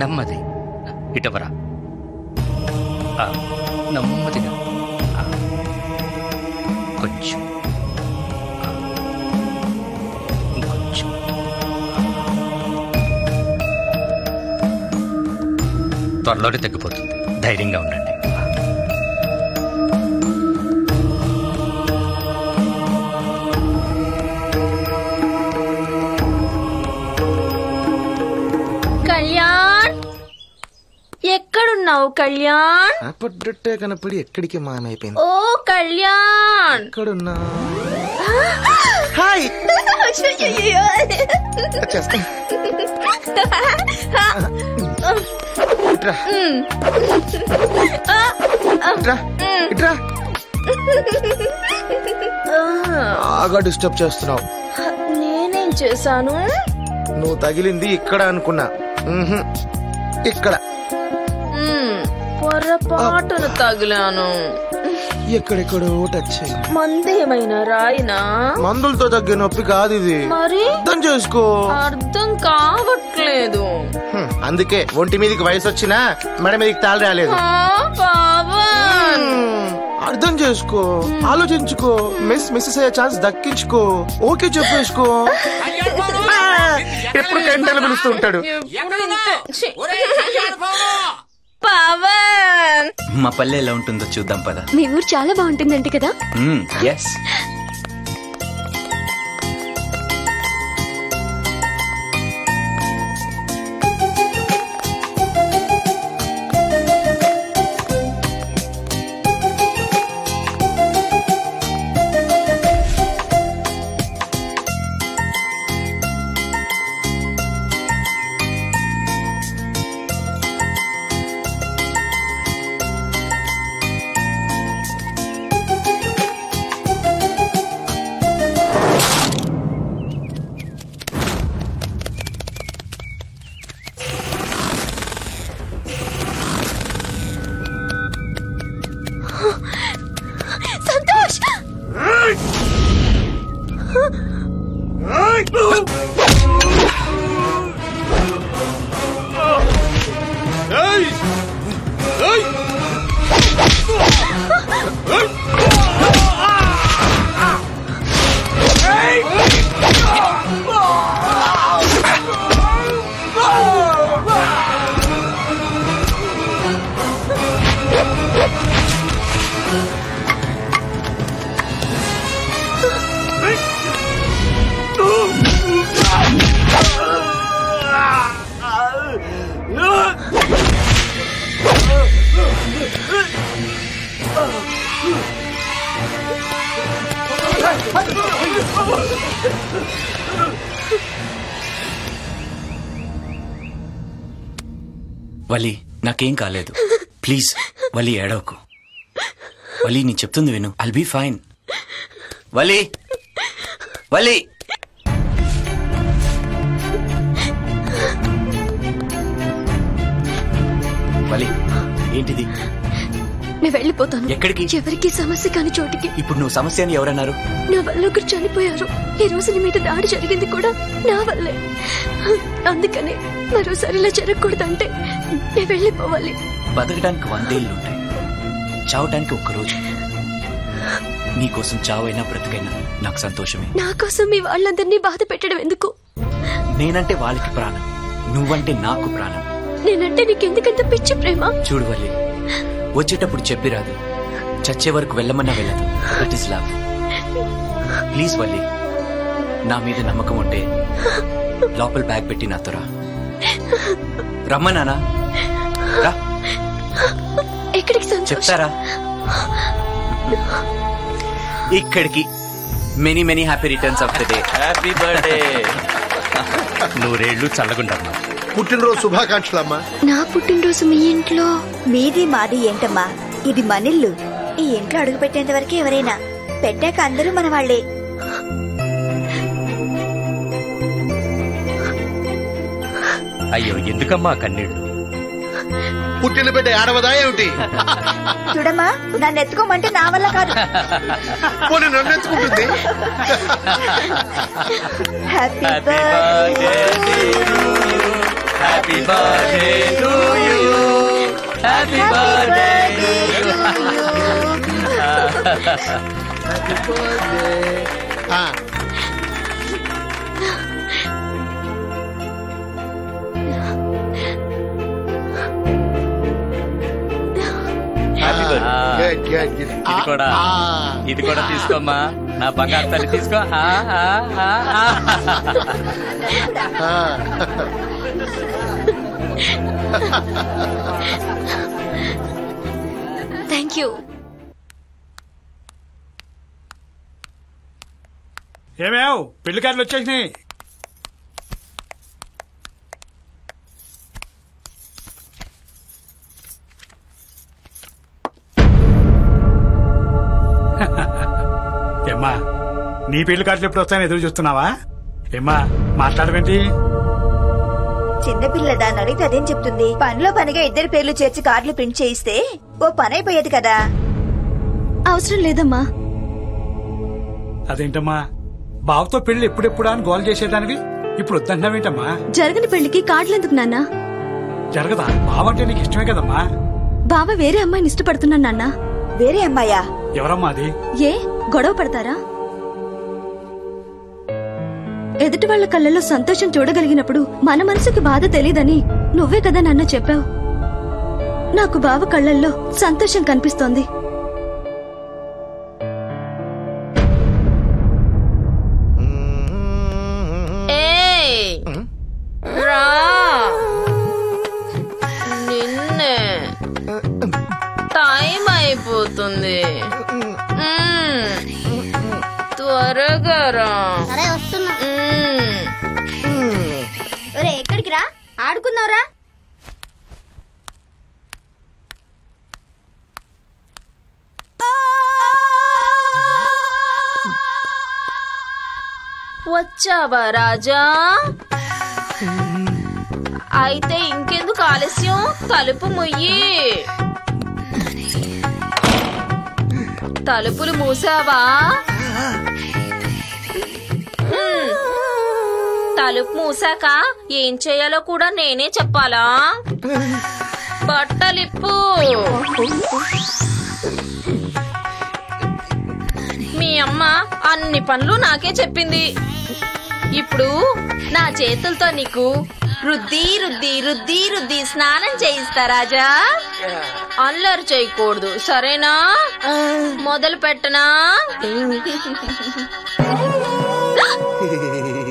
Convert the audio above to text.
నెమ్మది ఇటవరా ఆ, నెమ్మదిగా ఆ, కొంచెం ఆ, ఇంకొంచెం త్వరలోనే తగ్గిపోతుంది ధైర్యంగా ఉండండి కళ్యాణ్ ఎక్కడున్నావు కళ్యాణ్ పడ్డట్టే కనపడి ఎక్కడికి మాయమైపోయింది ఓ కళ్యాణ్ ఎక్కడున్నా హాయ్ వచ్చేస్తా ఇట్రా ఇట్రా ఇట్రా బాగా డిస్టర్బ్ చేస్తున్నావు నేనేం చేశాను నువ్వు తగిలింది ఇక్కడ అనుకున్నా మ్హూ. ఇక్కడ మ్, పొరపాటున తగిలాను ఎక్కడెక్కడో టచ్ అయింది మందేమైనా రాయినా మందులతో తగ్గే నొప్పి కాదు ఇది మరి అర్థం చేసుకో అర్థం కావట్లేదు హ్మ్, అందుకే ఒంటి మీదకి వయసు వచ్చినా మెడ మీదకి తాళి రాలేదు ఆ, పవన్ హ్మ్, అర్థం చేసుకో ఆలోచించుకో మిస్ మిస్సెస్ అయ్యే ఛాన్స్ దక్కించుకో ఓకే చెప్పేసుకో ఆ, ఎప్పుడు గంటలు పిలుస్తూ ఉంటాడు ఎప్పుడు ఇంతే. ఛీ. పవన్ మా పల్లె ఎలా ఉంటుందో చూద్దాం పద మీ ఊరు చాలా బాగుంటుందంట కదా ఎస్ సంతోష్ వలి నాకేం కాలేదు ప్లీజ్ వలి ఏడవకు వలి నీ చెప్తుంది విను I'll be fine Valli Valli Valli ఏంటిది నేను వెళ్ళిపోతాను ఎక్కడికి? ఎవరికి సమస్య కాని చోటికి ఇప్పుడు నువ్వు సమస్య అని ఎవరన్నారు నా వల్ల ఒకరు చనిపోయారు ఈ రోజు నీ మీద దాడి జరిగింది కూడా నా వల్లే అందుకనే మరోసారి ఇలా జరగకూడదంటే నేను వెళ్ళిపోవాలి బతకడానికి వందేళ్ళు ఉంటాయి చావటానికి ఒక్కరోజు నీకోసం చావైనా బ్రతికైనా నాకు సంతోషమే నా కోసం మీ వాళ్ళందరినీ బాధ పెట్టడం ఎందుకు నేనంటే వాళ్ళకి ప్రాణం నువ్వంటే నాకు ప్రాణం నేనంటే నీకెందుకంత పిచ్చి ప్రేమ చూడు వల్లి వచ్చేటప్పుడు చెప్పిరాదు చచ్చే వరకు వెళ్ళమన్నా వెళ్ళదు that is love please Valli నా మీద నమ్మకం ఉంటే లోపల బ్యాగ్ పెట్టి నాతో రా రమ్మనానా రా ఎక్కడికి సంతోష్ చెప్తారా ఇక్కడికి many many happy returns of the day happy birthday నూరేళ్లు చల్లగుండమ్మా పుట్టినరోజు శుభాకాంక్షలమ్మా నా పుట్టినరోజు మీ ఇంట్లో మీది మాది ఏంటమ్మా ఇది మనిల్లు ఈ ఇంట్లో అడుగు పెట్టేంత వరకు ఎవరైనా పెట్టాక అందరూ మన వాళ్ళే అయ్యో ఎందుకమ్మా కన్నీళ్ళు పుట్టిన బిడ్డ ఆడవదా ఏమిటి చూడమ్మా నన్ను ఎత్తుకోమంటే నా వల్ల కాదు పోనీ నన్ను ఎత్తుకుంటుంది happy birthday happy birthday to you happy birthday ఆ, happy birthday good, good, good. ఇది కూడా ఆ, ఇది కూడా తీసుకోమ్మా నా బంగారు తల్లి తీసుకో ఆ, ఆ, ఆ, ఆ. ఆ. థ్యాంక్ యూ ఏమేవ్ పెళ్లి కార్డులు వచ్చేసినాయి ఏమ్మా నీ పెళ్లి కార్డులు ఎప్పుడు వస్తాయని ఎదురు చూస్తున్నావా ఏమ్మా మాట్లాడమేంటి చిన్నపిల్ల దాన్ని అడిగితే అదేం చెప్తుంది పనిలో పనిగా ఇద్దరి పేర్లు చేర్చి కార్డులు ప్రింట్ చేయిస్తే ఓ పని అయిపోయేది కదా అవసరం లేదమ్మా అదేంటమ్మా బావతో పెళ్లి ఎప్పుడెప్పుడా అని గోల్ చేసేదానివి ఇప్పుడు వద్దంటున్నావేంటమ్మా జరగని పెళ్లికి కార్డులెందుకు నాన్న జరగదా బావంటే నీకు ఇష్టమే కదమ్మా బావ వేరే అమ్మాయిని ఇష్టపడుతున్నాను నాన్న వేరే అమ్మాయా ఎవరమ్మా అది ఏ గొడవ పడతారా ఎదుటి వాళ్ళ కళ్ళల్లో సంతోషం చూడగలిగినప్పుడు మన మనసుకి బాధ తెలీదని నువ్వే కదా నాన్న చెప్పావు నాకు బావ కళ్ళల్లో సంతోషం కనిపిస్తోంది ఏయ్ రా నిన్నే టైం అయిపోతుంది మ్మ్. త్వరగా రా సరే వస్తున్నా మ్మ్. ఒరే ఎక్కడికి రా ఆడుకున్నావురా వచ్చావా రాజా అయితే ఇంకెందుకు ఆలస్యం తలుపు ముయ్యి తలుపులు మూసావా హ్మ్. తలుపు మూసాక ఏం చేయాలో కూడా నేనే చెప్పాలా బట్టలిప్పు మీ అమ్మ అన్ని పనులు నాకే చెప్పింది ఇప్పుడు నా చేతులతో నీకు రుద్ది రుద్ది రుద్ది రుద్ది స్నానం చేయిస్తా రాజా అల్లరి చేయకూడదు సరేనా మొదలు పెట్టనా